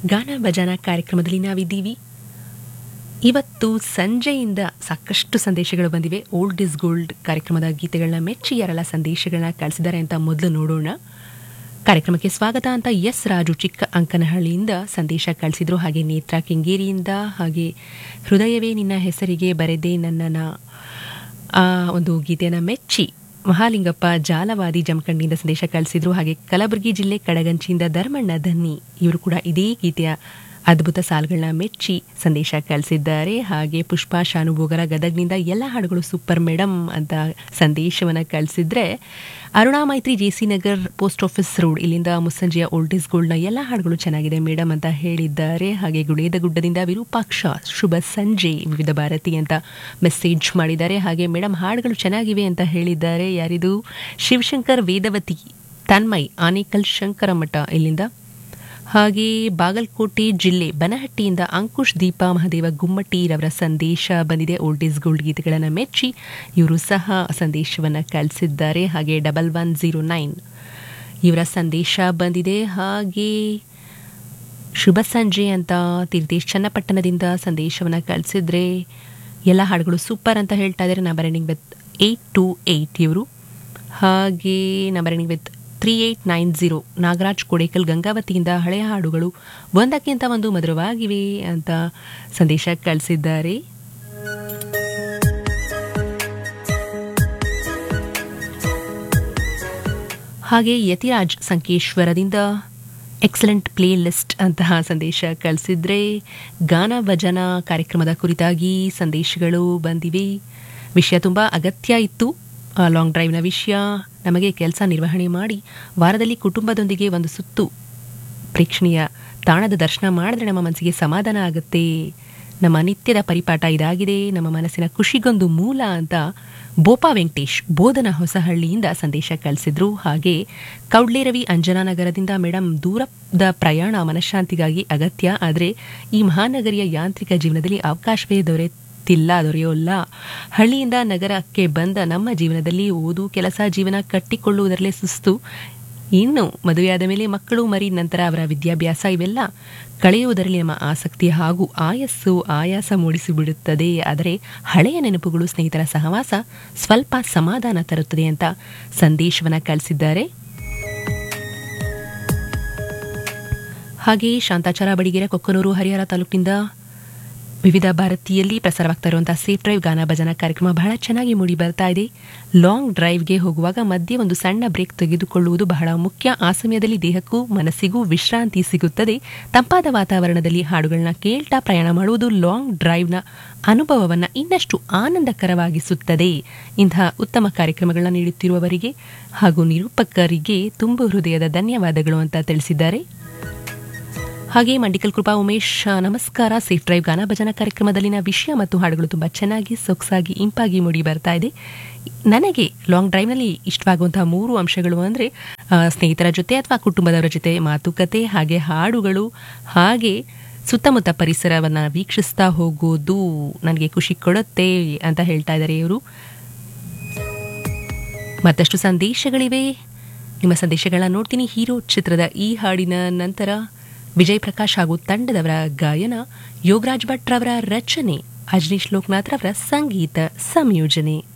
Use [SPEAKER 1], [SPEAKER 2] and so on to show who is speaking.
[SPEAKER 1] ಗಾನ ಭಜನ ಕಾರ್ಯಕ್ರಮದಲ್ಲಿ ನಾವಿದ್ದೀವಿ ಇವತ್ತು ಸಂಜೆಯಿಂದ ಸಾಕಷ್ಟು ಸಂದೇಶಗಳು ಬಂದಿವೆ ಓಲ್ಡ್ ಇಸ್ ಗೋಲ್ಡ್ ಕಾರ್ಯಕ್ರಮದ ಗೀತೆಗಳನ್ನ ಮೆಚ್ಚಿ ಯಾರೆಲ್ಲ ಸಂದೇಶಗಳನ್ನ ಕಳಿಸಿದ್ದಾರೆ ಅಂತ ಮೊದಲು ನೋಡೋಣ ಕಾರ್ಯಕ್ರಮಕ್ಕೆ ಸ್ವಾಗತ ಅಂತ ಎಸ್ ರಾಜು ಚಿಕ್ಕ ಅಂಕನಹಳ್ಳಿಯಿಂದ ಸಂದೇಶ ಕಳಿಸಿದ್ರು ಹಾಗೆ ನೇತ್ರ ಕೆಂಗೇರಿಯಿಂದ ಹಾಗೆ ಹೃದಯವೇ ನಿನ್ನ ಹೆಸರಿಗೆ ಬರೆದೇ ನನ್ನನ ಆ ಒಂದು ಗೀತೆಯನ್ನು ಮೆಚ್ಚಿ ಮಹಾಲಿಂಗಪ್ಪ ಜಾಲವಾದಿ ಜಮಖಂಡಿಯಿಂದ ಸಂದೇಶ ಕಳಿಸಿದ್ರು ಹಾಗೆ ಕಲಬುರಗಿ ಜಿಲ್ಲೆ ಕಡಗಂಚಿಯಿಂದ ಧರ್ಮಣ್ಣ ಧನ್ನಿ ಇವರು ಕೂಡ ಇದೇ ಗೀತೆಯ ಅದ್ಭುತ ಸಾಲುಗಳನ್ನ ಮೆಚ್ಚಿ ಸಂದೇಶ ಕಳಿಸಿದ್ದಾರೆ ಹಾಗೆ ಪುಷ್ಪಾ ಶಾನುಭೋಗರ ಗದಗ್ನಿಂದ ಎಲ್ಲ ಹಾಡುಗಳು ಸೂಪರ್ ಮೇಡಮ್ ಅಂತ ಸಂದೇಶವನ್ನು ಕಳಿಸಿದ್ರೆ Aruna Maitri J C Nagar post office road ಇಲ್ಲಿಂದ ಮುಸ್ಸಂಜೆಯ ಓಲ್ಡ್ ಇಸ್ ಗೋಲ್ಡ್ನ ಎಲ್ಲ ಹಾಡುಗಳು ಚೆನ್ನಾಗಿದೆ ಮೇಡಮ್ ಅಂತ ಹೇಳಿದ್ದಾರೆ ಹಾಗೆ ಗುಳೇದ ಗುಡ್ಡದಿಂದ ವಿರೂಪಾಕ್ಷ ಶುಭ ಸಂಜೆ ವಿವಿಧ ಭಾರತಿ ಅಂತ ಮೆಸೇಜ್ ಮಾಡಿದ್ದಾರೆ ಹಾಗೆ ಮೇಡಮ್ ಹಾಡುಗಳು ಚೆನ್ನಾಗಿವೆ ಅಂತ ಹೇಳಿದ್ದಾರೆ ಯಾರಿದು ಶಿವಶಂಕರ್ ವೇದವತಿ ತನ್ಮಯ್ ಆನೇಕಲ್ ಶಂಕರ ಮಠ ಇಲ್ಲಿಂದ ಹಾಗೆ ಬಾಗಲಕೋಟೆ ಜಿಲ್ಲೆ ಬನಹಟ್ಟಿಯಿಂದ ಅಂಕುಶ್ ದೀಪಾ ಮಹದೇವ ಗುಮ್ಮಟ್ಟಿರವರ ಸಂದೇಶ ಬಂದಿದೆ ಓಲ್ಡ್ ಈಸ್ ಗೋಲ್ಡ್ ಗೀತೆಗಳನ್ನು ಮೆಚ್ಚಿ ಇವರು ಸಹ ಸಂದೇಶವನ್ನು ಕಳಿಸಿದ್ದಾರೆ ಹಾಗೆ ಡಬಲ್ ಒನ್ ಝೀರೋ ನೈನ್ ಇವರ ಸಂದೇಶ ಬಂದಿದೆ ಹಾಗೆ ಶುಭ ಸಂಜೆ ಅಂತ ತೀರ್ಥೇಶ್ ಚನ್ನಪಟ್ಟಣದಿಂದ ಸಂದೇಶವನ್ನು ಕಳಿಸಿದ್ರೆ ಎಲ್ಲ ಹಾಡುಗಳು ಸೂಪರ್ ಅಂತ ಹೇಳ್ತಾ ಇದ್ದಾರೆ number ending with eight two eight ಇವರು ಹಾಗೆ number ending with three eight nine zero Nagaraj Kodekal ಗಂಗಾವತಿಯಿಂದ ಹಳೆಯ ಹಾಡುಗಳು ಒಂದಕ್ಕಿಂತ ಒಂದು ಮಧುರವಾಗಿವೆ ಅಂತ ಸಂದೇಶ ಕಳಿಸಿದ್ದಾರೆ ಹಾಗೆ ಯತಿರಾಜ್ ಸಂಕೇಶ್ವರದಿಂದ ಎಕ್ಸಲೆಂಟ್ ಪ್ಲೇ ಲಿಸ್ಟ್ ಅಂತಹ ಸಂದೇಶ ಕಳಿಸಿದ್ರೆ ಗಾನ ಭಜನ ಕಾರ್ಯಕ್ರಮದ ಕುರಿತಾಗಿ ಸಂದೇಶಗಳು ಬಂದಿವೆ ವಿಷಯ ತುಂಬ ಅಗತ್ಯ ಇತ್ತು ಲಾಂಗ್ ಡ್ರೈವ್ನ ವಿಷಯ ನಮಗೆ ಕೆಲಸ ನಿರ್ವಹಣೆ ಮಾಡಿ ವಾರದಲ್ಲಿ ಕುಟುಂಬದೊಂದಿಗೆ ಒಂದು ಸುತ್ತು ಪ್ರೇಕ್ಷಣೀಯ ತಾಣದ ದರ್ಶನ ಮಾಡಿದ್ರೆ ನಮ್ಮ ಮನಸ್ಸಿಗೆ ಸಮಾಧಾನ ಆಗುತ್ತೆ ನಮ್ಮ ನಿತ್ಯದ ಪರಿಪಾಠ ಇದಾಗಿದೆ ನಮ್ಮ ಮನಸ್ಸಿನ ಖುಷಿಗೊಂದು ಮೂಲ ಅಂತ ಬೋಪಾ ವೆಂಕಟೇಶ್ ಬೋಧನ ಹೊಸಹಳ್ಳಿಯಿಂದ ಸಂದೇಶ ಕಳಿಸಿದ್ರು ಹಾಗೆ ಕೌಡ್ಲೇರವಿ ಅಂಜನಾನಗರದಿಂದ ಮೇಡಮ್ ದೂರದ ಪ್ರಯಾಣ ಮನಃಶಾಂತಿಗಾಗಿ ಅಗತ್ಯ ಆದರೆ ಈ ಮಹಾನಗರಿಯ ಯಾಂತ್ರಿಕ ಜೀವನದಲ್ಲಿ ಅವಕಾಶವೇ ದೊರೆ ತಿಲ್ಲ ದೊರೆಯೋಲ್ಲ ಹಳ್ಳಿಯಿಂದ ನಗರಕ್ಕೆ ಬಂದ ನಮ್ಮ ಜೀವನದಲ್ಲಿ ಓದು ಕೆಲಸ ಜೀವನ ಕಟ್ಟಿಕೊಳ್ಳುವುದರಲ್ಲೇ ಸುಸ್ತು ಇನ್ನು ಮದುವೆಯಾದ ಮೇಲೆ ಮಕ್ಕಳು ಮರಿ ನಂತರ ಅವರ ವಿದ್ಯಾಭ್ಯಾಸ ಇವೆಲ್ಲ ಕಳೆಯುವುದರಲ್ಲಿ ನಮ್ಮ ಆಸಕ್ತಿ ಹಾಗೂ ಆಯಸ್ಸು ಆಯಾಸ ಮೂಡಿಸಿಬಿಡುತ್ತದೆ ಆದರೆ ಹಳೆಯ ನೆನಪುಗಳು ಸ್ನೇಹಿತರ ಸಹವಾಸ ಸ್ವಲ್ಪ ಸಮಾಧಾನ ತರುತ್ತದೆ ಅಂತ ಸಂದೇಶವನ್ನು ಕಳಿಸಿದ್ದಾರೆ ಹಾಗೆಯೇ ಶಾಂತಾಚಾರ ಬಡಿಗೆರೆ ಕೊಕ್ಕನೂರು ಹರಿಹರ ತಾಲೂಕಿನಿಂದ ವಿವಿಧ ಭಾರತೀಯಲ್ಲಿ ಪ್ರಸಾರವಾಗ್ತಾ ಇರುವಂತಹ ಸೇಫ್ ಡ್ರೈವ್ ಗಾನ ಭಜನಾ ಕಾರ್ಯಕ್ರಮ ಬಹಳ ಚೆನ್ನಾಗಿ ಮೂಡಿ ಬರ್ತಾ ಇದೆ ಲಾಂಗ್ ಡ್ರೈವ್ಗೆ ಹೋಗುವಾಗ ಮಧ್ಯೆ ಒಂದು ಸಣ್ಣ ಬ್ರೇಕ್ ತೆಗೆದುಕೊಳ್ಳುವುದು ಬಹಳ ಮುಖ್ಯ ಆ ಸಮಯದಲ್ಲಿ ದೇಹಕ್ಕೂ ಮನಸ್ಸಿಗೂ ವಿಶ್ರಾಂತಿ ಸಿಗುತ್ತದೆ ತಂಪಾದ ವಾತಾವರಣದಲ್ಲಿ ಹಾಡುಗಳನ್ನ ಕೇಳ್ತಾ ಪ್ರಯಾಣ ಮಾಡುವುದು ಲಾಂಗ್ ಡ್ರೈವ್ನ ಅನುಭವವನ್ನು ಇನ್ನಷ್ಟು ಆನಂದಕರವಾಗಿಸುತ್ತದೆ ಇಂತಹ ಉತ್ತಮ ಕಾರ್ಯಕ್ರಮಗಳನ್ನ ನೀಡುತ್ತಿರುವವರಿಗೆ ಹಾಗೂ ನಿರೂಪಕರಿಗೆ ತುಂಬು ಹೃದಯದ ಧನ್ಯವಾದಗಳು ಅಂತ ತಿಳಿಸಿದ್ದಾರೆ ಹಾಗೆ ಮಂಡಿಕಲ್ ಕೃಪಾ ಉಮೇಶ್ ನಮಸ್ಕಾರ ಸೇಫ್ ಡ್ರೈವ್ ಗಾನ ಭಜನಾ ಕಾರ್ಯಕ್ರಮದಲ್ಲಿನ ವಿಷಯ ಮತ್ತು ಹಾಡುಗಳು ತುಂಬ ಚೆನ್ನಾಗಿ ಸೊಗಸಾಗಿ ಇಂಪಾಗಿ ಮೂಡಿ ಬರ್ತಾ ಇದೆ ನನಗೆ ಲಾಂಗ್ ಡ್ರೈವ್ನಲ್ಲಿ ಇಷ್ಟವಾಗುವಂತಹ ಮೂರು ಅಂಶಗಳು ಅಂದರೆ ಸ್ನೇಹಿತರ ಜೊತೆ ಅಥವಾ ಕುಟುಂಬದವರ ಜೊತೆ ಮಾತುಕತೆ ಹಾಗೆ ಹಾಡುಗಳು ಹಾಗೆ ಸುತ್ತಮುತ್ತ ಪರಿಸರವನ್ನು ವೀಕ್ಷಿಸ್ತಾ ಹೋಗೋದು ನನಗೆ ಖುಷಿ ಕೊಡುತ್ತೆ ಅಂತ ಹೇಳ್ತಾ ಇದ್ದಾರೆ ಇವರು ಮತ್ತಷ್ಟು ಸಂದೇಶಗಳಿವೆ ನಿಮ್ಮ ಸಂದೇಶಗಳನ್ನ ನೋಡ್ತೀನಿ ಹೀರೋ ಚಿತ್ರದ ಈ ಹಾಡಿನ ನಂತರ ವಿಜಯ್ ಪ್ರಕಾಶ್ ಹಾಗೂ ತಂಡದವರ ಗಾಯನ ಯೋಗರಾಜ್ ಭಟ್ ರವರ ರಚನೆ ಅಜನೀಶ್ ಲೋಕನಾಥ್ ರವರ ಸಂಗೀತ ಸಂಯೋಜನೆ